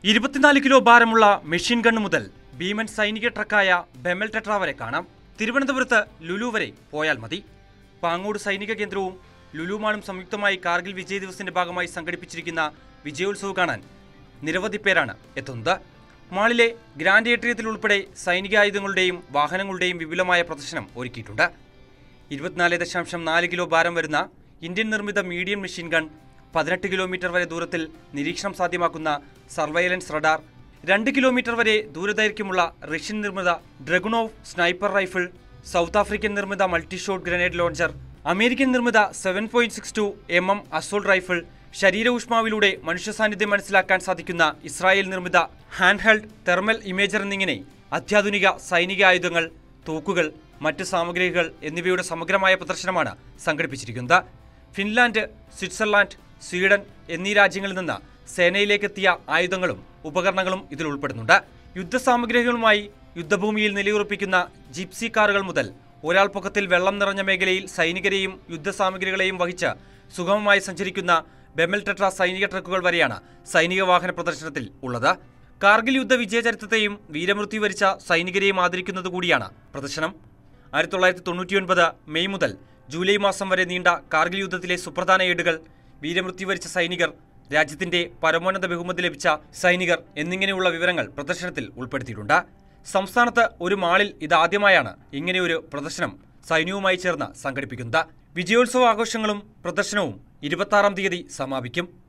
ഇരുപത്തിനാല് കിലോ ഭാരമുള്ള machine gun മുതൽ ഭീമൻ സൈനിക ട്രക്കായ ബെമൽ ടെട്ര വരെ കാണാം തിരുവനന്തപുരത്ത് ലുലു വരെ പോയാൽ മതി പാങ്ങോട് സൈനിക കേന്ദ്രവും ലുലുമാളും സംയുക്തമായി കാർഗിൽ വിജയ് ദിവസിന്റെ ഭാഗമായി സംഘടിപ്പിച്ചിരിക്കുന്ന വിജയോത്സവ് കാണാൻ നിരവധി പേരാണ് എത്തുന്നത് മാളിലെ ഗ്രാൻഡ് ഏട്രിയത്തിൽ ഉൾപ്പെടെ സൈനികായുധങ്ങളുടെയും വാഹനങ്ങളുടെയും വിപുലമായ പ്രദർശനം ഒരുക്കിയിട്ടുണ്ട് ഇരുപത്തിനാല് ദശാംശം നാല് കിലോ ഭാരം വരുന്ന ഇന്ത്യൻ നിർമ്മിത മീഡിയം മെഷീൻ ഗൺ പതിനെട്ട് കിലോമീറ്റർ വരെ ദൂരത്തിൽ നിരീക്ഷണം സാധ്യമാക്കുന്ന സർവൈലൻസ് റഡാർ രണ്ട് കിലോമീറ്റർ വരെ ദൂരദൈർഘ്യമുള്ള റഷ്യൻ നിർമ്മിത Dragunov sniper rifle South African നിർമ്മിത multi shot grenade launcher American നിർമ്മിത seven point six two M M assault rifle ശരീര ഊഷ്മാവിലൂടെ മനുഷ്യ സാന്നിധ്യം മനസ്സിലാക്കാൻ സാധിക്കുന്ന ഇസ്രായേൽ നിർമ്മിത ഹാൻഡ് ഹെൽഡ് തെർമൽ ഇമേജർ എന്നിങ്ങനെ അത്യാധുനിക സൈനിക ആയുധങ്ങൾ തോക്കുകൾ മറ്റ് സാമഗ്രികൾ എന്നിവയുടെ സമഗ്രമായ പ്രദർശനമാണ് സംഘടിപ്പിച്ചിരിക്കുന്നത് ഫിൻലാൻഡ് സ്വിറ്റ്സർലാൻഡ് സ്വീഡൻ എന്നീ രാജ്യങ്ങളിൽ നിന്ന് സേനയിലേക്കെത്തിയ ആയുധങ്ങളും ഉപകരണങ്ങളും ഇതിൽ ഉൾപ്പെടുന്നുണ്ട് യുദ്ധസാമഗ്രികളുമായി യുദ്ധഭൂമിയിൽ നിലയുറപ്പിക്കുന്ന ജിപ്സി കാറുകൾ മുതൽ ഒരാൾ പൊക്കത്തിൽ വെള്ളം നിറഞ്ഞ മേഖലയിൽ സൈനികരെയും യുദ്ധസാമഗ്രികളെയും വഹിച്ച് സുഗമമായി സഞ്ചരിക്കുന്ന ബെമൽ ടെട്ര സൈനിക ട്രക്കുകൾ വരെയാണ് സൈനിക വാഹന പ്രദർശനത്തിൽ ഉള്ളത് കാർഗിൽ യുദ്ധ വിജയചരിത്രത്തെയും വീരമൃത്യു വരിച്ച സൈനികരെയും ആദരിക്കുന്നത് കൂടിയാണ് പ്രദർശനം ആയിരത്തി തൊള്ളായിരത്തി തൊണ്ണൂറ്റിയൊൻപത് മെയ് മുതൽ ജൂലൈ മാസം വരെ നീണ്ട കാർഗിൽ യുദ്ധത്തിലെ സുപ്രധാന ഏടുകൾ വീരമൃത്യു വരിച്ച സൈനികർ രാജ്യത്തിന്റെ പരമോന്നത ബഹുമതി ലഭിച്ച സൈനികർ എന്നിങ്ങനെയുള്ള വിവരങ്ങൾ പ്രദർശനത്തിൽ ഉൾപ്പെടുത്തിയിട്ടുണ്ട് സംസ്ഥാനത്ത് ഒരു മാളിൽ ഇതാദ്യമായാണ് ഇങ്ങനെയൊരു പ്രദർശനം സൈന്യവുമായി ചേർന്ന് സംഘടിപ്പിക്കുന്നത് വിജയോത്സവ ആഘോഷങ്ങളും പ്രദർശനവും ഇരുപത്തി തീയതി സമാപിക്കും